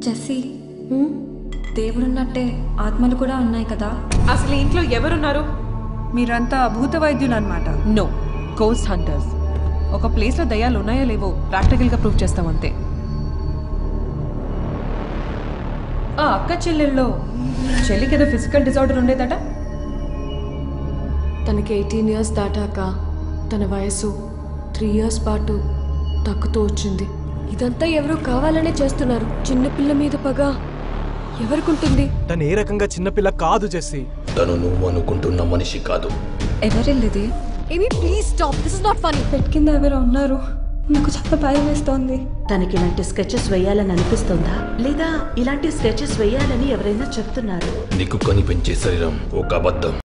Jessie దేవుడున్నట్టే ఆత్మలు కూడా ఉన్నాయి కదా అసలు ఈ ఇంట్లో ఎవరున్నారు మీరంతా భూత వైద్యులు అనమాట నో గోస్ట్ హంటర్స్ ఒక ప్లేస్లో దయ్యాలు ఉన్నాయో లేవో ప్రాక్టికల్గా ప్రూవ్ చేస్తాం అంతే ఆ అక్క చెల్లెల్లో చెల్లికి ఏదో ఫిజికల్ డిజార్డర్ ఉండేదట తనకి ఎయిటీన్ ఇయర్స్ దాటాక తన వయసు త్రీ ఇయర్స్ పాటు తగ్గుతూ వచ్చింది ఇదంతా ఎవరో కావాలనే చేస్తున్నారు చిన్నపిల్ల మీద పగ ఎవరికుంటుంది తను ఏ రకంగా చిన్నపిల్ల కాదు జెస్సీ తను నువ్వు అనుకుంటున్న మనిషి కాదు ఎవరెళ్ళిది ఏమి please stop this is not funny bed కింద ఎవరో ఉన్నారు నాకు చాలా భయం వేస్తోంది తనకి ఇలాంటి స్కెచెస్ వేయాలని అనిపిస్తుందా లేదా ఇలాంటి స్కెచెస్ వేయాలని ఎవరైనా చెప్తున్నారు నీకు కనిపించే శరీరం ఒక అబద్ధం